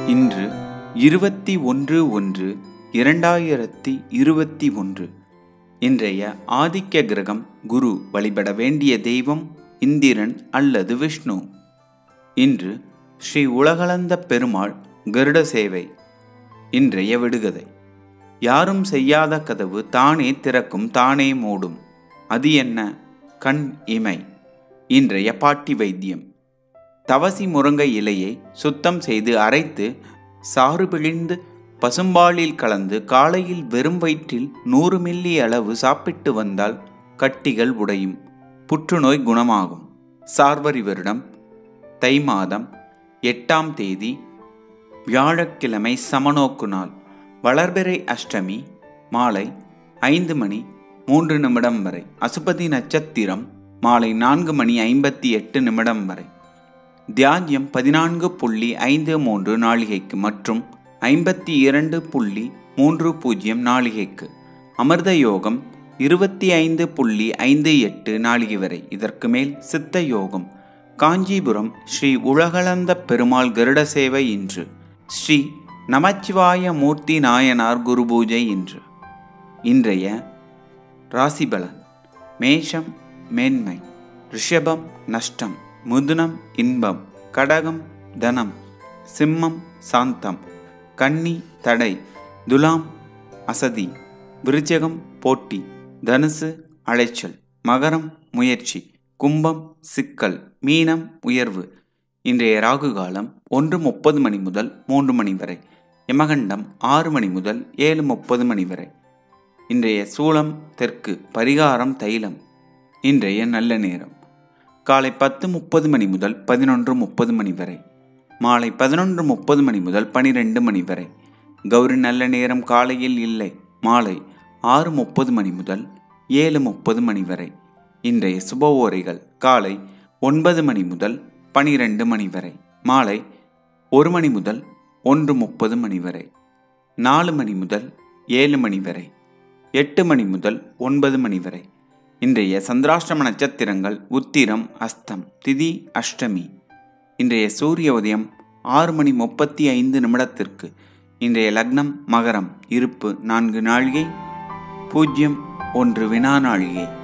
இன்று இருபத்தி ஒன்று ஒன்று இரண்டாயிரத்தி இருபத்தி ஒன்று இன்றைய ஆதிக்க கிரகம் குரு வழிபட வேண்டிய தெய்வம் இந்திரன் அல்லது விஷ்ணு இன்று ஸ்ரீ உலகளந்த பெருமாள் கருட சேவை இன்றைய விடுகதை யாரும் செய்யாத கதவு தானே திறக்கும் தானே மூடும் அது என்ன கண் இமை இன்றைய பாட்டி வைத்தியம் தவசி முருங்கை இலையை சுத்தம் செய்து அரைத்து சாறு பிழிந்து பசும்பாலில் கலந்து காலையில் வெறும் வயிற்றில் நூறு மில்லி அளவு சாப்பிட்டு வந்தால் கட்டிகள் உடையும் புற்றுநோய் குணமாகும் சார்வரி வருடம் தை மாதம் எட்டாம் தேதி வியாழக்கிழமை சமநோக்கு நாள் வளர்பிறை அஷ்டமி மாலை ஐந்து மணி மூன்று நிமிடம் வரை அசுபதி நட்சத்திரம் மாலை நான்கு மணி ஐம்பத்தி எட்டு நிமிடம் வரை தியாஜ்யம் பதினான்கு புள்ளி ஐந்து மூன்று நாளிகைக்கு மற்றும் ஐம்பத்தி இரண்டு புள்ளி மூன்று பூஜ்ஜியம் நாளிகைக்கு அமிர்த யோகம் இருபத்தி ஐந்து புள்ளி ஐந்து எட்டு நாளிகை வரை இதற்கு மேல் சித்த யோகம் காஞ்சிபுரம் ஸ்ரீ உலகளந்த பெருமாள் கருட சேவை இன்று ஸ்ரீ நமச்சிவாய மூர்த்தி நாயனார் குரு பூஜை இன்று இன்றைய ராசிபலன் மேஷம் மேன்மை ரிஷபம் நஷ்டம் முதுனம் இன்பம் கடகம் தனம் சிம்மம் சாந்தம் கன்னி தடை துலாம் அசதி விருச்சகம் போட்டி தனுசு அலைச்சல் மகரம் முயற்சி கும்பம் சிக்கல் மீனம் உயர்வு இன்றைய ராகு காலம் ஒன்று முப்பது மணி முதல் மூன்று மணி வரை யமகண்டம் ஆறு மணி முதல் ஏழு முப்பது மணி வரை இன்றைய சூளம் தெற்கு பரிகாரம் தைலம் இன்றைய நல்ல நேரம் காலை பத்து முப்பது மணி முதல் பதினொன்று முப்பது மணி வரை மாலை பதினொன்று முப்பது மணி முதல் பனிரெண்டு மணி வரை கௌரி நல்ல நேரம் காலையில் இல்லை மாலை ஆறு முப்பது மணி முதல் ஏழு முப்பது மணி வரை இன்றைய சுப ஓரைகள் காலை ஒன்பது மணி முதல் பனிரெண்டு மணி வரை மாலை ஒரு மணி முதல் ஒன்று முப்பது மணி வரை நாலு மணி முதல் ஏழு மணி வரை எட்டு மணி முதல் ஒன்பது மணி வரை இன்றைய சந்திராஷ்டம நட்சத்திரங்கள் உத்திரம் அஸ்தம் திதி அஷ்டமி இன்றைய சூரிய உதயம் ஆறு மணி முப்பத்தி ஐந்து நிமிடத்திற்கு இன்றைய லக்னம் மகரம் இருப்பு நான்கு நாழிகை பூஜ்ஜியம் ஒன்று வினா நாழிகை